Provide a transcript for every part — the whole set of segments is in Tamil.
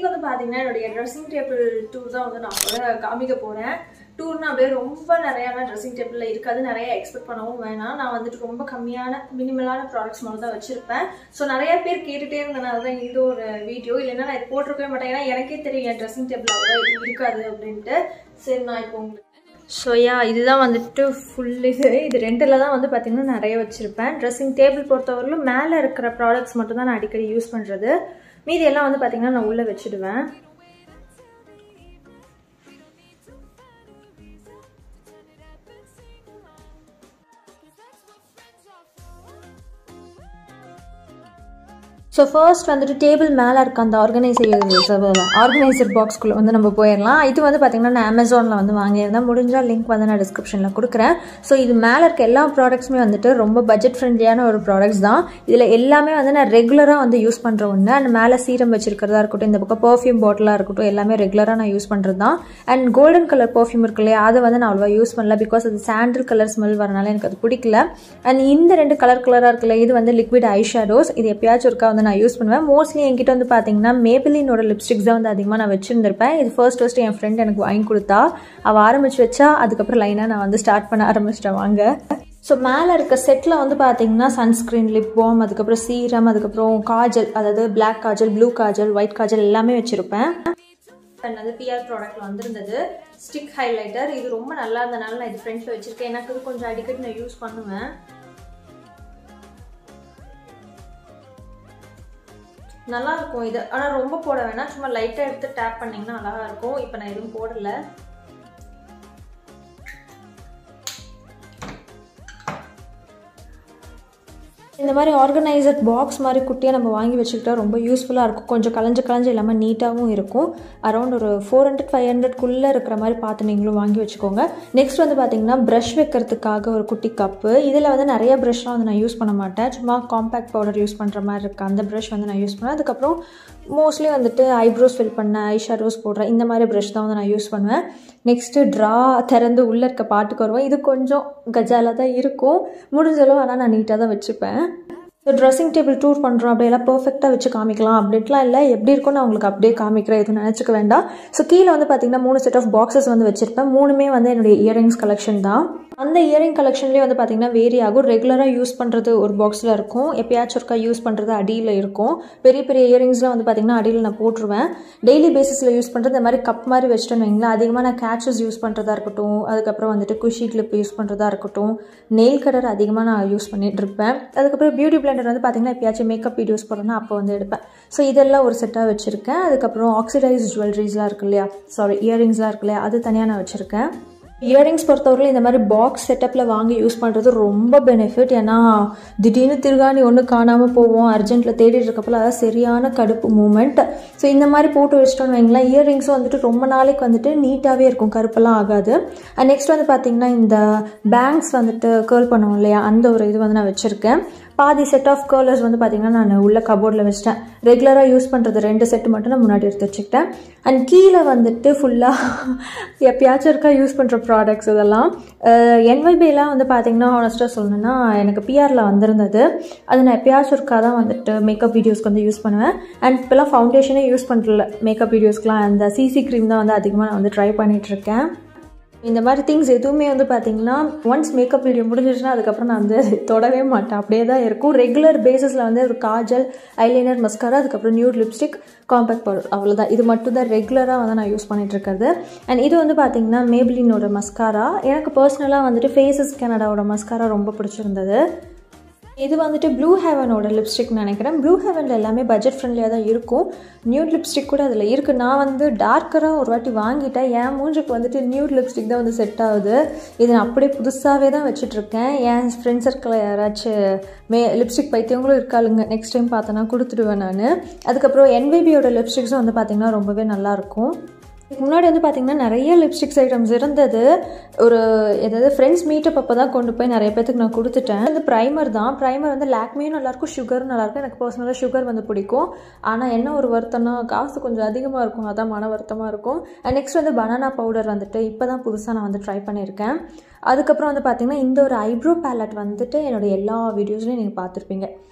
இன்னைக்கு வந்து பார்த்தீங்கன்னா என்னுடைய ட்ரெஸ்ஸிங் டேபிள் டூர் தான் வந்து நான் வந்து காமிக்க போகிறேன் டூர்னா அப்படியே ரொம்ப நிறையான ட்ரெஸ்ஸிங் டேபிளில் இருக்காது நிறைய எக்ஸ்பெக்ட் பண்ணவும் வேணாம் நான் வந்துட்டு ரொம்ப கம்மியான மினிமலான ப்ராடக்ட்ஸ் மட்டும் தான் வச்சுருப்பேன் ஸோ நிறைய பேர் கேட்டுகிட்டே இருந்தனால தான் இந்த ஒரு வீடியோ இல்லைன்னா நான் இது போட்டிருக்கவே மாட்டேன் ஏன்னா எனக்கே தெரியும் என் ட்ரெஸ்ஸிங் டேபிள் அவ்வளோ இது இருக்காது அப்படின்ட்டு சரி நான் இப்போ உங்களுக்கு ஸோ யா இதுதான் வந்துட்டு ஃபுல் இது இது ரெண்டில் தான் வந்து பார்த்திங்கன்னா நிறைய வச்சுருப்பேன் ட்ரெஸ்ஸிங் டேபிள் பொறுத்தவரையிலும் மேலே இருக்கிற ப்ராடக்ட்ஸ் மட்டும் தான் நான் அடிக்கடி யூஸ் பண்ணுறது மீதி எல்லாம் வந்து பார்த்திங்கன்னா நான் உள்ளே வச்சுடுவேன் ஸோ ஃபர்ஸ்ட் வந்துட்டு டேபிள் மேலே இருக்க அந்த ஆர்கனைசர் ஆர்கனைசர் பாக்ஸ்குள்ளே வந்து நம்ம போயிடலாம் இது வந்து பார்த்திங்கன்னா நான் அமேசானில் வந்து வாங்கியிருந்தேன் முடிஞ்சால் லிங்க் வந்து நான் டிஸ்கிரிப்ஷனில் கொடுக்குறேன் ஸோ இது மேலே இருக்க எல்லா ப்ராடக்ட்ஸுமே வந்துட்டு ரொம்ப பட்ஜெட் ஃப்ரெண்ட்லியான ஒரு ப்ராடக்ட்ஸ் தான் இதில் எல்லாமே வந்து நான் ரெகுலராக வந்து யூஸ் பண்ணுற ஒன்று அண்ட் மேலே சீரம் வச்சிருக்கிறதா இருக்கட்டும் இந்த பக்கம் பர்ஃப்யூம் பாட்டிலாக இருக்கட்டும் எல்லாமே ரெகுலராக நான் யூஸ் பண்ணுறது தான் அண்ட் கோல்டன் கலர் பர்ஃப்யூம் இருக்கு இல்லையா அதை வந்து நான் அவ்வளோவா யூஸ் பண்ணல பிகாஸ் அது சாண்டில் கலர் ஸ்மெல் வரனால எனக்கு அது பிடிக்கல அண்ட் இந்த ரெண்டு கலர் கலராக இருக்குல்ல இது வந்து லிக்விட் ஐ ஷேடோஸ் இது எப்பயாச்சும் இருக்கா வந்து நான் யூஸ் பண்ணுவேன் மோஸ்ட்லி என்கிட்ட வந்து பார்த்தீங்கன்னா மேபிலினோட லிப்ஸ்டிக்ஸ் தான் வந்து அதிகமாக நான் வச்சுருந்துருப்பேன் இது ஃபர்ஸ்ட் ஃபர்ஸ்ட் என் ஃப்ரெண்ட் எனக்கு வாங்கி கொடுத்தா அவள் ஆரம்பிச்சு வச்சா அதுக்கப்புறம் லைனாக நான் வந்து ஸ்டார்ட் பண்ண ஆரம்பிச்சிட்டேன் வாங்க ஸோ மேலே இருக்க செட்டில் வந்து பார்த்தீங்கன்னா சன்ஸ்க்ரீன் லிப் பாம் அதுக்கப்புறம் சீரம் அதுக்கப்புறம் காஜல் அதாவது black kajal blue kajal white kajal எல்லாமே வச்சுருப்பேன் அண்ட் வந்து பிஆர் ப்ராடக்ட்ல வந்திருந்தது ஸ்டிக் ஹைலைட்டர் இது ரொம்ப நல்லா இருந்தனால நான் இது ஃப்ரெண்ட்ஸில் வச்சுருக்கேன் எனக்கு இது கொஞ்சம் அடிக்கடி நான் யூஸ் பண்ணுவேன் நல்லா இருக்கும் இது ஆனால் ரொம்ப போட வேணாம் சும்மா லைட்டாக எடுத்து டேப் பண்ணிங்கன்னா நல்லா இருக்கும் இப்போ நான் எதுவும் போடலை இந்த மாதிரி ஆர்கனைசர் பாக்ஸ் மாதிரி குட்டியாக நம்ம வாங்கி வச்சுக்கிட்டா ரொம்ப யூஸ்ஃபுல்லாக இருக்கும் கொஞ்சம் கலைஞ்சு கலைஞ்சு இல்லாமல் நீட்டாகவும் இருக்கும் அரௌண்ட் ஒரு ஃபோர் ஹண்ட்ரட் ஃபைவ் ஹண்ட்ரட்குள்ளே இருக்கிற மாதிரி பார்த்து நீங்களும் வாங்கி வச்சுக்கோங்க நெக்ஸ்ட் வந்து பார்த்திங்கன்னா ப்ரஷ் வைக்கிறதுக்காக ஒரு குட்டி கப்பு இதில் வந்து நிறைய ப்ரஷ்லாம் வந்து நான் யூஸ் பண்ண மாட்டேன் சும்மா காம்பேக்ட் பவுடர் யூஸ் பண்ணுற மாதிரி இருக்குது அந்த ப்ரஷ் வந்து நான் யூஸ் பண்ணேன் அதுக்கப்புறம் மோஸ்ட்லி வந்துட்டு ஐப்ரோஸ் ஃபில் பண்ண ஐ ஷேடோஸ் போடுறேன் இந்த மாதிரி ப்ரஷ் தான் வந்து நான் யூஸ் பண்ணுவேன் நெக்ஸ்ட்டு ட்ரா திறந்து உள்ளே இருக்க பாட்டுக்கு வருவேன் இது கொஞ்சம் கஜாலாக தான் இருக்கும் முடிஞ்சளவு ஆனால் நான் நீட்டாக தான் வச்சுப்பேன் ஸோ ட்ரெஸ்ஸிங் டேபிள் டூர் பண்ணுறோம் அப்படியெல்லாம் பர்ஃபெக்டாக வச்சு காமிக்கலாம் அப்படின்ட்டுலாம் இல்லை எப்படி இருக்கும்னு நான் உங்களுக்கு அப்படியே காமிக்கிறேன் எதுவும் நினச்சிக்க வேண்டாம் ஸோ கீழே வந்து பார்த்தீங்கன்னா மூணு செட் ஆஃப் பாக்ஸஸ் வந்து வச்சுருப்பேன் மூணுமே வந்து என்னுடைய இயரிங்ஸ் கலெக்ஷன் தான் அந்த இயரிங் கலெக்ஷன்லேயே வந்து பார்த்திங்கன்னா வேரி ஆகும் ரெகுலராக யூஸ் பண்ணுறது ஒரு பாக்ஸில் இருக்கும் எப்பயாச்சும் ஒருக்கா யூஸ் பண்ணுறது அடியில் இருக்கும் பெரிய பெரிய இயரிங்ஸ்லாம் வந்து பார்த்திங்கன்னா அடியில் நான் போட்டுருவேன் டெய்லி பேசிஸில் யூஸ் பண்ணுறது இந்த மாதிரி கப் மாதிரி வச்சுட்டேன்னு வைங்களேன் அதிகமாக நான் கேட்சஸ் யூஸ் பண்ணுறதா இருக்கட்டும் அதுக்கப்புறம் வந்துட்டு குஷி கிளிப் யூஸ் பண்ணுறதா இருக்கட்டும் நெயில் கலர் அதிகமாக நான் யூஸ் பண்ணிட்டு இருப்பேன் அதுக்கப்புறம் பியூட்டி பிளண்டர் வந்து பார்த்திங்கன்னா எப்பயாச்சும் மேக்கப் வீடியோஸ் போடுறேன்னா அப்போ வந்து எடுப்பேன் ஸோ இதெல்லாம் ஒரு செட்டாக வச்சுருக்கேன் அதுக்கப்புறம் ஆக்சிடைஸ் ஜுவல்லரிஸ்லாம் இருக்கு இல்லையா சாரி இயரிங்ஸ்லாம் இருக்கு இல்லையா அது தனியாக நான் வச்சுருக்கேன் இயரிங்ஸ் பொறுத்தவரைக்கும் இந்த மாதிரி பாக்ஸ் செட்டப்பில் வாங்கி யூஸ் பண்ணுறது ரொம்ப பெனிஃபிட் ஏன்னா திடீர்னு திருகாணி ஒன்று காணாமல் போவோம் அர்ஜென்ட்டில் தேடிட்டு இருக்கப்பல அதான் சரியான கடுப்பு மூமெண்ட் ஸோ இந்த மாதிரி போட்டு வச்சிட்டோன்னு வைங்களேன் இயரிங்ஸும் வந்துட்டு ரொம்ப நாளைக்கு வந்துட்டு நீட்டாகவே இருக்கும் கருப்பெல்லாம் ஆகாது அண்ட் நெக்ஸ்ட் வந்து பார்த்திங்கன்னா இந்த பேங்க்ஸ் வந்துட்டு கேர்ள் பண்ணுவோம் இல்லையா அந்த ஒரு இது வந்து நான் வச்சுருக்கேன் பாதி செட் ஆஃப் கர்லர்ஸ் வந்து பார்த்திங்கன்னா நான் உள்ள கபோர்டில் வச்சிட்டேன் ரெகுலராக யூஸ் பண்ணுறது ரெண்டு செட்டு மட்டும் நான் முன்னாடி எடுத்து வச்சுக்கிட்டேன் அண்ட் கீழே வந்துட்டு ஃபுல்லாக எப்பயாச்சும் இருக்கா யூஸ் பண்ணுற ப்ராடக்ட்ஸ் இதெல்லாம் என்வைபிலாம் வந்து பார்த்திங்கன்னா ஆனஸ்ட்டாக சொல்லணுன்னா எனக்கு பிஆரில் வந்திருந்தது அது நான் எப்பயாச்சும் இருக்கா தான் வந்துட்டு மேக்கப் வீடியோஸ்க்கு வந்து யூஸ் பண்ணுவேன் அண்ட் இப்போலாம் ஃபவுண்டேஷனே யூஸ் பண்ணுறல மேக்கப் வீடியோஸ்க்குலாம் அந்த சிசி க்ரீம் தான் வந்து அதிகமாக நான் வந்து ட்ரை பண்ணிகிட்ருக்கேன் இந்த மாதிரி திங்ஸ் எதுவுமே வந்து பார்த்தீங்கன்னா ஒன்ஸ் மேக்கப் வீடியோ முடிஞ்சிருச்சுன்னா அதுக்கப்புறம் நான் வந்து தொடவே மாட்டேன் அப்படியே தான் இருக்கும் ரெகுலர் பேசிஸில் வந்து ஒரு காஜல் ஐலைனர் மஸ்காரா அதுக்கப்புறம் நியூட் லிப்ஸ்டிக் காம்பேக்ட் பவுடர் அவ்வளோதான் இது மட்டும் தான் ரெகுலராக வந்து நான் யூஸ் பண்ணிட்டு இருக்கிறது அண்ட் இது வந்து பார்த்தீங்கன்னா மேபிளினோட மஸ்காரா எனக்கு பர்சனலாக வந்துட்டு ஃபேஸஸ் கனடாவோட மஸ்காரா ரொம்ப பிடிச்சிருந்தது இது வந்துட்டு ப்ளூ ஹெவனோட லிப்ஸ்டிக் நினைக்கிறேன் ப்ளூ ஹெவனில் எல்லாமே பட்ஜெட் ஃப்ரெண்ட்லியாக தான் இருக்கும் நியூட் லிப்ஸ்டிக் கூட அதில் இருக்குது நான் வந்து டார்க்கராக ஒரு வாட்டி வாங்கிட்டேன் என் மூஞ்சுக்கு வந்துட்டு நியூட் லிப்ஸ்டிக் தான் வந்து செட் ஆகுது இது நான் அப்படியே புதுசாகவே தான் வச்சுட்ருக்கேன் என் ஃப்ரெண்ட் சர்க்கிளில் யாராச்சும் மே லிப்ஸ்டிக் பைத்தியவங்களும் இருக்காளுங்க நெக்ஸ்ட் டைம் பார்த்தோன்னா கொடுத்துடுவேன் நான் அதுக்கப்புறம் என்விபியோட லிப்ஸ்டிக்ஸும் வந்து பார்த்திங்கன்னா ரொம்பவே நல்லாயிருக்கும் இதுக்கு முன்னாடி வந்து பார்த்திங்கன்னா நிறைய லிப்ஸ்டிக்ஸ் ஐட்டம்ஸ் இருந்தது ஒரு ஏதாவது ஃப்ரெண்ட்ஸ் மீட்டப் அப்போ தான் கொண்டு போய் நிறைய பேத்துக்கு நான் கொடுத்துட்டேன் இந்த ப்ரைமர் தான் ப்ரைமர் வந்து லாக்மியும் நல்லாயிருக்கும் சுகரும் நல்லாயிருக்கும் எனக்கு பர்சனலாக சுகர் வந்து பிடிக்கும் ஆனால் என்ன ஒரு வருத்தம்னா காசு கொஞ்சம் அதிகமாக இருக்கும் அதான் மன வருத்தமாக இருக்கும் அண்ட் நெக்ஸ்ட் வந்து பனானா பவுடர் வந்துட்டு இப்போ தான் புதுசாக நான் வந்து ட்ரை பண்ணியிருக்கேன் அதுக்கப்புறம் வந்து பார்த்திங்கன்னா இந்த ஒரு ஐப்ரோ பேலட் வந்துட்டு என்னோடய எல்லா வீடியோஸ்லையும் நீங்கள் பார்த்துருப்பீங்க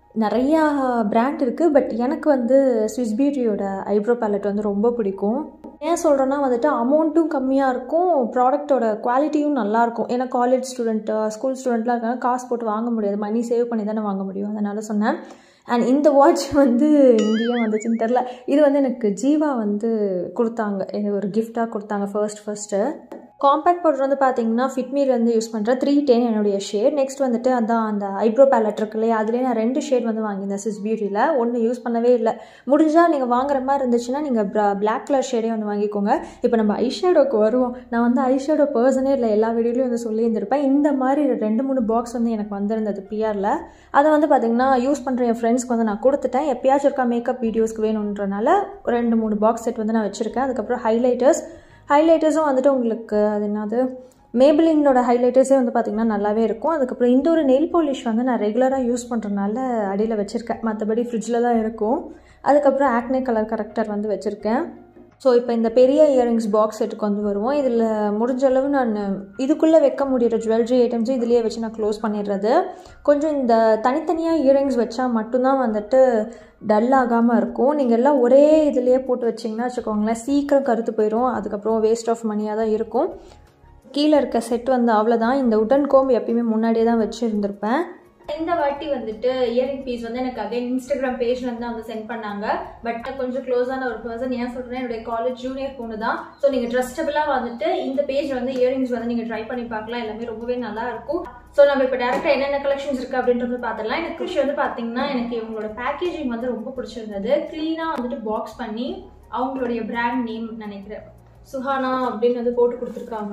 நிறையா பிராண்ட் இருக்குது பட் எனக்கு வந்து ஸ்விஸ் பியூட்டியோட ஐப்ரோ பேலட் வந்து ரொம்ப பிடிக்கும் ஏன் சொல்கிறேன்னா வந்துட்டு அமௌண்ட்டும் கம்மியாக இருக்கும் ப்ராடக்ட்டோட குவாலிட்டியும் நல்லாயிருக்கும் ஏன்னா காலேஜ் ஸ்டூடெண்ட்டு ஸ்கூல் ஸ்டூடெண்ட்லாம் இருக்காங்க காசு போட்டு வாங்க முடியாது மணி சேவ் பண்ணி தானே வாங்க முடியும் அதனால் சொன்னேன் அண்ட் இந்த வாட்ச் வந்து இங்கேயே வந்துச்சுன்னு தெரில இது வந்து எனக்கு ஜீவா வந்து கொடுத்தாங்க எனக்கு ஒரு கிஃப்டாக கொடுத்தாங்க ஃபர்ஸ்ட் ஃபர்ஸ்ட்டு காம்பேக்ட் பவுடர் வந்து பார்த்தீங்கன்னா ஃபிட்மீர் வந்து யூஸ் பண்ணுறேன் த்ரீ டென் என்னுடைய ஷேட் நெக்ஸ்ட் வந்துட்டு அதான் அந்த ஐப்ரோ பேலட் இருக்கு இல்லையா அதுலேயே நான் ரெண்டு ஷேட் வந்து வாங்கியிருந்தேன் சிஸ் பியூட்டியில் ஒன்று யூஸ் பண்ணவே இல்லை முடிஞ்சால் நீங்கள் வாங்குற மாதிரி இருந்துச்சுன்னா நீங்கள் பிளாக் கலர் ஷேடே வந்து வாங்கிக்கோங்க இப்போ நம்ம ஐஷேடோக்கு வருவோம் நான் வந்து ஐஷேடோ பர்சனே இல்லை எல்லா வீடியோலையும் வந்து சொல்லியிருந்திருப்பேன் இந்த மாதிரி ரெண்டு மூணு பாக்ஸ் வந்து எனக்கு வந்திருந்தது பிஆரில் அதை வந்து பார்த்திங்கன்னா யூஸ் பண்ணுற என் ஃப்ரெண்ட்ஸ்க்கு வந்து நான் கொடுத்துட்டேன் எப்பயாச்சும் இருக்கா மேக்கப் வீடியோஸ்க்கு வேணுன்றனால ரெண்டு மூணு பாக்ஸ் செட் வந்து நான் வச்சுருக்கேன் அதுக்கப்புறம் ஹைலைட்டர்ஸ் ஹைலைட்டர்ஸும் வந்துட்டு உங்களுக்கு அது என்னது மேபிளினோட ஹைலைட்டர்ஸே வந்து பார்த்திங்கன்னா நல்லாவே இருக்கும் அதுக்கப்புறம் இந்த ஒரு நெயில் பாலிஷ் வந்து நான் ரெகுலராக யூஸ் பண்ணுறதுனால அடியில் வச்சுருக்கேன் மற்றபடி ஃப்ரிட்ஜில் தான் இருக்கும் அதுக்கப்புறம் ஆக்னே கலர் கரெக்டர் வந்து வச்சுருக்கேன் ஸோ இப்போ இந்த பெரிய இயரிங்ஸ் பாக்ஸ் செட்டுக்கு வந்து வருவோம் இதில் முடிஞ்ச அளவு நான் இதுக்குள்ளே வைக்க முடியிற ஜுவல்லரி ஐட்டம்ஸும் இதுலேயே வச்சு நான் க்ளோஸ் பண்ணிடுறது கொஞ்சம் இந்த தனித்தனியாக இயரிங்ஸ் வச்சா மட்டும்தான் வந்துட்டு டல் ஆகாமல் இருக்கும் நீங்கள் எல்லாம் ஒரே இதுலேயே போட்டு வச்சிங்கன்னா வச்சுக்கோங்களேன் சீக்கிரம் கருத்து போயிடும் அதுக்கப்புறம் வேஸ்ட் ஆஃப் மணியாக தான் இருக்கும் கீழே இருக்க செட் வந்து அவ்வளோதான் இந்த உடன் கோம்பு எப்பயுமே முன்னாடியே தான் வச்சுருந்துருப்பேன் இந்த வாட்டி வந்துட்டு இயரிங் பீஸ் வந்து எனக்கு அகைன் இன்ஸ்டாகிராம் பேஜ்ல இருந்து வந்து சென்ட் பண்ணாங்க பட் கொஞ்சம் க்ளோஸான ஒரு பர்சன் ஏன் சொல்றேன் என்னுடைய காலேஜ் ஜூனியர் பொண்ணு தான் ஸோ நீங்க ட்ரஸ்டபிளா வந்துட்டு இந்த பேஜ் வந்து இயரிங்ஸ் வந்து நீங்க ட்ரை பண்ணி பார்க்கலாம் எல்லாமே ரொம்பவே நல்லா இருக்கும் ஸோ நம்ம இப்போ டேரக்டா என்னென்ன கலெக்ஷன்ஸ் இருக்கு அப்படின்றது பார்த்துடலாம் எனக்கு விஷயம் வந்து பாத்தீங்கன்னா எனக்கு இவங்களோட பேக்கேஜிங் வந்து ரொம்ப பிடிச்சிருந்தது க்ளீனா வந்துட்டு பாக்ஸ் பண்ணி அவங்களுடைய பிராண்ட் நேம் நினைக்கிறேன் சுஹானா அப்படின்னு வந்து போட்டு கொடுத்துருக்காங்க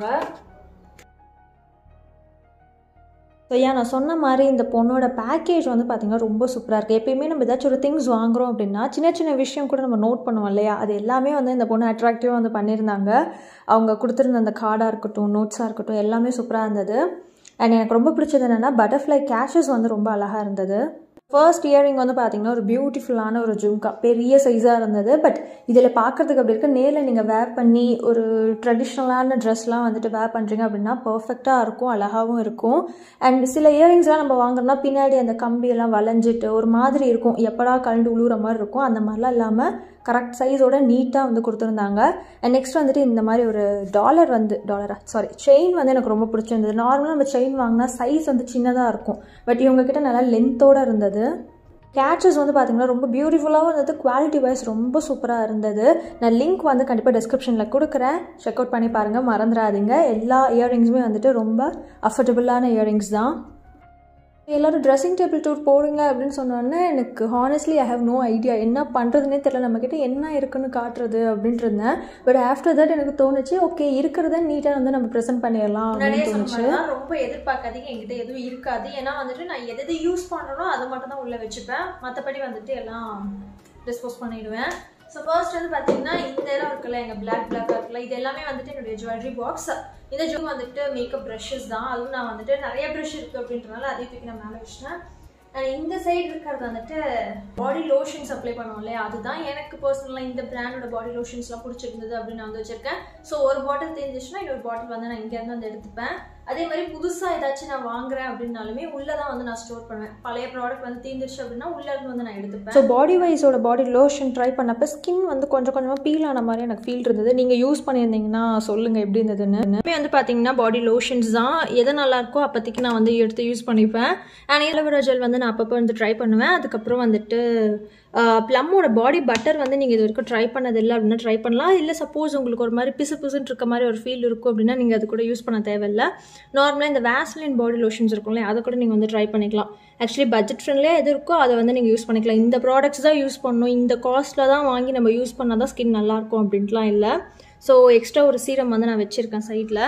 ஸோ ஏன் நான் சொன்ன மாதிரி இந்த பொண்ணோட பேக்கேஜ் வந்து பார்த்திங்கன்னா ரொம்ப சூப்பராக இருக்குது எப்பயுமே நம்ம ஏதாச்சும் ஒரு திங்ஸ் வாங்குறோம் அப்படின்னா சின்ன சின்ன விஷயம் கூட நம்ம நோட் பண்ணுவோம் இல்லையா அது எல்லாமே வந்து இந்த பொண்ணு அட்ராக்டிவாக வந்து பண்ணியிருந்தாங்க அவங்க கொடுத்துருந்த அந்த கார்டாக இருக்கட்டும் நோட்ஸாக இருக்கட்டும் எல்லாமே சூப்பராக இருந்தது அண்ட் எனக்கு ரொம்ப பிடிச்சது என்னென்னா பட்டர்ஃப்ளை கேஷஸ் வந்து ரொம்ப அழகாக இருந்தது ஃபர்ஸ்ட் இயரிங் வந்து பார்த்தீங்கன்னா ஒரு பியூட்டிஃபுல்லான ஒரு ஜும்கா பெரிய சைஸாக இருந்தது பட் இதில் பார்க்குறதுக்கு அப்படி இருக்க நேரில் நீங்கள் வேர் பண்ணி ஒரு ட்ரெடிஷ்னலான ட்ரெஸ்லாம் வந்துட்டு வேர் பண்ணுறீங்க அப்படின்னா பர்ஃபெக்டாக இருக்கும் அழகாகவும் இருக்கும் அண்ட் சில இயரிங்ஸ்லாம் நம்ம வாங்குறோம்னா பின்னாடி அந்த கம்பியெல்லாம் வளைஞ்சிட்டு ஒரு மாதிரி இருக்கும் எப்படா கலண்டு உழுவுற மாதிரி இருக்கும் அந்த மாதிரிலாம் இல்லாமல் கரெக்ட் சைஸோட நீட்டாக வந்து கொடுத்துருந்தாங்க அண்ட் நெக்ஸ்ட் வந்துட்டு இந்த மாதிரி ஒரு டாலர் வந்து டாலரா சாரி செயின் வந்து எனக்கு ரொம்ப பிடிச்சிருந்தது நார்மலாக நம்ம செயின் வாங்கினா சைஸ் வந்து சின்னதாக இருக்கும் பட் இவங்கக்கிட்ட நல்லா லென்த்தோடு இருந்தது கேட்சஸ் வந்து பார்த்தீங்கன்னா ரொம்ப பியூட்டிஃபுல்லாகவும் இருந்தது குவாலிட்டி வைஸ் ரொம்ப சூப்பராக இருந்தது நான் லிங்க் வந்து கண்டிப்பாக டிஸ்கிரிப்ஷனில் கொடுக்குறேன் செக் அவுட் பண்ணி பாருங்கள் மறந்துடாதீங்க எல்லா இயரிங்ஸுமே வந்துட்டு ரொம்ப அஃபர்டபுளான இயரிங்ஸ் தான் எல்லோரும் ட்ரெஸ்ஸிங் டேபிள் டூர் போடுங்க அப்படின்னு சொன்னோன்னே எனக்கு honestly I have no idea என்ன பண்ணுறதுனே தெரியல நம்மக்கிட்ட என்ன இருக்குன்னு காட்டுறது அப்படின்ட்டு இருந்தேன் பட் ஆஃப்டர் தட் எனக்கு தோணுச்சு ஓகே இருக்கிறத நீட்டாக வந்து நம்ம ப்ரெசென்ட் பண்ணிடலாம் அப்படின்னு தோணுச்சு ரொம்ப எதிர்பார்க்காதீங்க என்கிட்ட எதுவும் இருக்காது ஏன்னா வந்துட்டு நான் எது எது யூஸ் பண்ணுறனோ அதை மட்டும் தான் உள்ள வச்சுப்பேன் மற்றபடி வந்துட்டு எல்லாம் டிஸ்போஸ் பண்ணிடுவேன் ஸோ ஃபர்ஸ்ட் வந்து பார்த்தீங்கன்னா இந்த இடம் இருக்குல்ல எங்கள் பிளாக் பிளாக் இருக்குல்ல இது எல்லாமே வந்துட்டு என்னுடைய ஜுவல்லரி பாக்ஸ் இந்த ஜூம் வந்துட்டு மேக்கப் ப்ரஷஸ் தான் அதுவும் நான் வந்துட்டு நிறைய ப்ரஷ் இருக்குது அப்படின்றனால அதையும் தூக்கி நான் மேலே வச்சிட்டேன் அண்ட் இந்த சைடு இருக்கிறது வந்துட்டு பாடி லோஷன்ஸ் அப்ளை பண்ணுவோம் இல்லையா அதுதான் எனக்கு பர்சனலாக இந்த பிராண்டோட பாடி லோஷன்ஸ்லாம் பிடிச்சிருந்தது அப்படின்னு நான் வந்து வச்சிருக்கேன் ஸோ ஒரு பாட்டில் தெரிஞ்சிச்சுன்னா இன்னொரு பாட்டில் வந்து நான் இங்கேருந்து வந்து எடுத்துப்பேன் அதே மாதிரி புதுசாக ஏதாச்சும் நான் வாங்குறேன் அப்படின்னாலுமே உள்ளே தான் வந்து நான் ஸ்டோர் பண்ணுவேன் பழைய ப்ராடக்ட் வந்து தீர்ந்துருச்சு அப்படின்னா உள்ளே இருந்து வந்து நான் எடுத்துப்பேன் ஸோ பாடி வைஸோட பாடி லோஷன் ட்ரை பண்ணப்போ ஸ்கின் வந்து கொஞ்சம் கொஞ்சமாக பீல் ஆன மாதிரி எனக்கு ஃபீல் இருந்தது நீங்கள் யூஸ் பண்ணியிருந்தீங்கன்னா சொல்லுங்கள் எப்படி இருந்ததுன்னு எல்லாமே வந்து பார்த்தீங்கன்னா பாடி லோஷன்ஸ் தான் எது நல்லா இருக்கோ அப்போதைக்கு நான் வந்து எடுத்து யூஸ் பண்ணிப்பேன் அண்ட் ஏலோவேரா ஜெல் வந்து நான் அப்பப்போ வந்து ட்ரை பண்ணுவேன் அதுக்கப்புறம் வந்துட்டு ப்ளம்மோட பாடி பட்டர் வந்து நீங்கள் இது வரைக்கும் ட்ரை பண்ணதில்லை அப்படின்னா ட்ரை பண்ணலாம் இல்லை சப்போஸ் உங்களுக்கு ஒரு மாதிரி பிசு பிசுன்னு இருக்க மாதிரி ஒரு ஃபீல் இருக்கும் அப்படின்னா நீங்கள் அது கூட யூஸ் பண்ண தேவையில்ல நார்மலாக இந்த வேஸ்லின் பாடி லோஷன்ஸ் இருக்கும்ல அதை கூட நீங்கள் வந்து ட்ரை பண்ணிக்கலாம் ஆக்சுவலி பட்ஜெட் ஃப்ரெண்ட்லியாக எது இருக்கோ அதை வந்து நீங்கள் யூஸ் பண்ணிக்கலாம் இந்த ப்ராடக்ட்ஸ் தான் யூஸ் பண்ணணும் இந்த காஸ்ட்டில் தான் வாங்கி நம்ம யூஸ் பண்ணால் தான் ஸ்கின் நல்லாயிருக்கும் அப்படின்ட்டுலாம் இல்லை ஸோ எக்ஸ்ட்ரா ஒரு சீரம் வந்து நான் வச்சுருக்கேன் சைடில்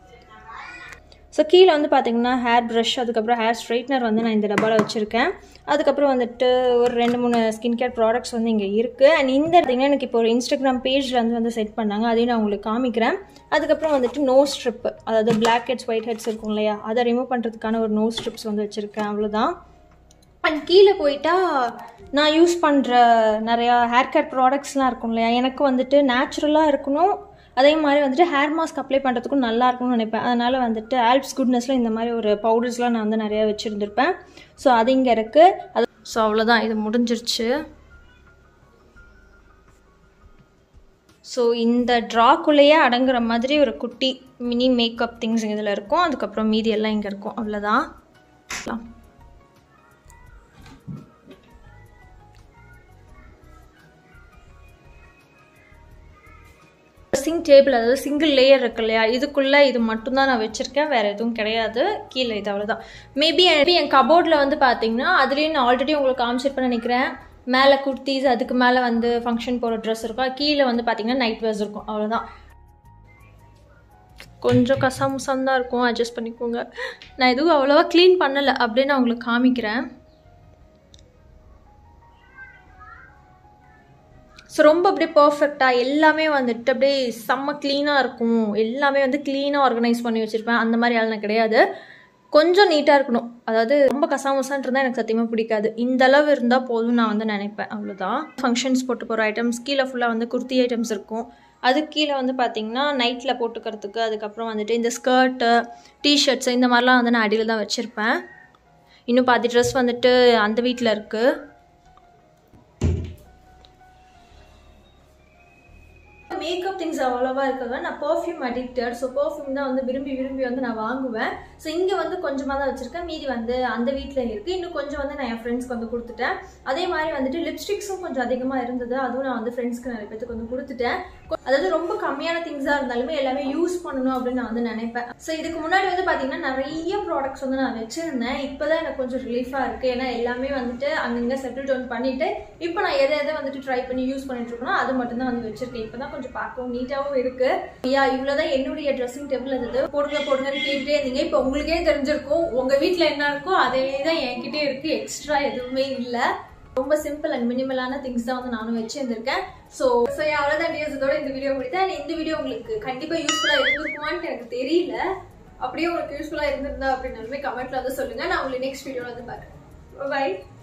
ஸோ கீழே வந்து பார்த்தீங்கன்னா ஹேர் ப்ரஷ் அதுக்கப்புறம் ஹேர் ஸ்ட்ரைட்னர் வந்து நான் இந்த டப்பாவில் வச்சுருக்கேன் அதுக்கப்புறம் வந்துட்டு ஒரு ரெண்டு மூணு ஸ்கின் கேர் ப்ராடக்ட்ஸ் வந்து இங்கே இருக்குது அண்ட் இந்த பார்த்தீங்கன்னா எனக்கு இப்போ ஒரு இன்ஸ்டாகிராம் பேஜில் வந்து வந்து செட் பண்ணாங்க அதையும் நான் உங்களுக்கு காமிக்கிறேன் அதுக்கப்புறம் வந்துட்டு நோ ஸ்ட்ரிப் அதாவது பிளாக் ஹெட்ஸ் ஒயிட் ஹெட்ஸ் இருக்கும் இல்லையா அதை ரிமூவ் பண்ணுறதுக்கான ஒரு நோ ஸ்ட்ரிப்ஸ் வந்து வச்சுருக்கேன் அவ்வளோதான் அண்ட் கீழே போயிட்டா நான் யூஸ் பண்ணுற நிறையா ஹேர் கேர் ப்ராடக்ட்ஸ்லாம் இருக்கும் இல்லையா எனக்கு வந்துட்டு நேச்சுரலாக இருக்கணும் அதே மாதிரி வந்துட்டு ஹேர் மாஸ்க் அப்ளை பண்ணுறதுக்கும் நல்லா இருக்கும்னு நினைப்பேன் அதனால் வந்துட்டு ஆல்ப்ஸ் குட்னஸில் இந்த மாதிரி ஒரு பவுடர்ஸ்லாம் நான் வந்து நிறையா வச்சுருந்துருப்பேன் ஸோ அது இங்கே இருக்குது அது ஸோ அவ்வளோதான் இது முடிஞ்சிருச்சு ஸோ இந்த ட்ராக்குள்ளேயே அடங்குற மாதிரி ஒரு குட்டி மினி மேக்கப் திங்ஸ் இதில் இருக்கும் அதுக்கப்புறம் மீதி எல்லாம் இங்கே இருக்கும் அவ்வளோதான் ட்ரெஸ்ஸிங் டேபிள் அதாவது சிங்கிள் லேயர் இருக்கு இல்லையா இதுக்குள்ளே இது மட்டும்தான் நான் வச்சுருக்கேன் வேறு எதுவும் கிடையாது கீழே இது அவ்வளோதான் மேபி என் கபோர்டில் வந்து பார்த்தீங்கன்னா அதுலேயும் நான் ஆல்ரெடி உங்களுக்கு காமிச்சிருப்பேன்னு நினைக்கிறேன் மேலே குர்த்திஸ் அதுக்கு மேலே வந்து ஃபங்க்ஷன் போகிற ட்ரெஸ் இருக்கும் கீழே வந்து பார்த்தீங்கன்னா நைட் வேர்ஸ் இருக்கும் அவ்வளோதான் கொஞ்சம் கசாமுசான் தான் இருக்கும் அட்ஜஸ்ட் பண்ணிக்கோங்க நான் எதுவும் அவ்வளோவா க்ளீன் பண்ணலை அப்படின்னு நான் உங்களுக்கு காமிக்கிறேன் ஸோ ரொம்ப அப்படியே பர்ஃபெக்டாக எல்லாமே வந்துட்டு அப்படியே செம்ம க்ளீனாக இருக்கும் எல்லாமே வந்து க்ளீனாக ஆர்கனைஸ் பண்ணி வச்சுருப்பேன் அந்த மாதிரி ஆள் நான் கிடையாது கொஞ்சம் நீட்டாக இருக்கணும் அதாவது ரொம்ப கசாமசான் இருந்தால் எனக்கு சத்தியமாக பிடிக்காது இந்த அளவு இருந்தால் போதும் நான் வந்து நினைப்பேன் அவ்வளோதான் ஃபங்க்ஷன்ஸ் போட்டு போகிற ஐட்டம்ஸ் கீழே ஃபுல்லாக வந்து குர்த்தி ஐட்டம்ஸ் இருக்கும் அது கீழே வந்து பார்த்திங்கன்னா நைட்டில் போட்டுக்கிறதுக்கு அதுக்கப்புறம் வந்துட்டு இந்த ஸ்கர்ட்டு டிஷர்ட்ஸு இந்த மாதிரிலாம் வந்து நான் அடியில் தான் வச்சுருப்பேன் இன்னும் பாதி ட்ரெஸ் வந்துட்டு அந்த வீட்டில் இருக்குது மேக்கப் திங்ஸ் அவ்வளோவா இருக்காங்க நான் பர்ஃப்யூம் அடிக்டட் ஸோ பர்ஃப்யூம் தான் வந்து விரும்பி விரும்பி வந்து நான் வாங்குவேன் ஸோ இங்கே வந்து கொஞ்சமாக தான் வச்சுருக்கேன் மீதி வந்து அந்த வீட்டில் இருக்குது இன்னும் கொஞ்சம் வந்து நான் என் ஃப்ரெண்ட்ஸ்க்கு வந்து கொடுத்துட்டேன் அதே மாதிரி வந்துட்டு லிப்ஸ்டிக்ஸும் கொஞ்சம் அதிகமாக இருந்தது அதுவும் நான் வந்து ஃப்ரெண்ட்ஸ்க்கு நிறைய பேத்துக்கு வந்து கொடுத்துட்டேன் அதாவது ரொம்ப கம்மியான திங்ஸாக இருந்தாலுமே எல்லாமே யூஸ் பண்ணணும் அப்படின்னு நான் வந்து நினைப்பேன் ஸோ இதுக்கு முன்னாடி வந்து பார்த்தீங்கன்னா நிறைய ப்ராடக்ட்ஸ் வந்து நான் வச்சுருந்தேன் இப்போ தான் எனக்கு கொஞ்சம் ரிலீஃபாக இருக்குது ஏன்னா எல்லாமே வந்துட்டு அங்கங்கே செட்டில் டவுன் பண்ணிவிட்டு இப்போ நான் எதை எதை வந்துட்டு ட்ரை பண்ணி யூஸ் பண்ணிட்டு இருக்கணும் அது மட்டும் தான் வந்து வச்சிருக்கேன் இப்போ தான் கொஞ்சம் பார்க்கவும் நீட்டாகவும் இருக்கு ஐயா இவ்வளோதான் என்னுடைய ட்ரெஸ்ஸிங் டேபிள் இருந்தது போடுங்க போடுங்கன்னு கேட்டுட்டே இருந்தீங்க இப்போ உங்களுக்கே தெரிஞ்சிருக்கும் உங்கள் வீட்டில் என்ன இருக்கோ அதே தான் என்கிட்டே இருக்கு எக்ஸ்ட்ரா எதுவுமே இல்லை ரொம்ப சிம்பிள் அண்ட் மினிமலான திங்ஸ் தான் வந்து நானும் வச்சிருந்திருக்கேன் ஸோ ஸோ அவ்வளோதான் டிஎஸோட இந்த வீடியோ முடித்தேன் இந்த வீடியோ உங்களுக்கு கண்டிப்பாக யூஸ்ஃபுல்லாக இருந்திருக்குமான்னு எனக்கு தெரியல அப்படியே உங்களுக்கு யூஸ்ஃபுல்லாக இருந்திருந்தா அப்படின்னாலுமே கமெண்ட்ல வந்து சொல்லுங்க நான் உங்களுக்கு நெக்ஸ்ட் வீடியோவில் வந்து பார்க்குறேன் பாய்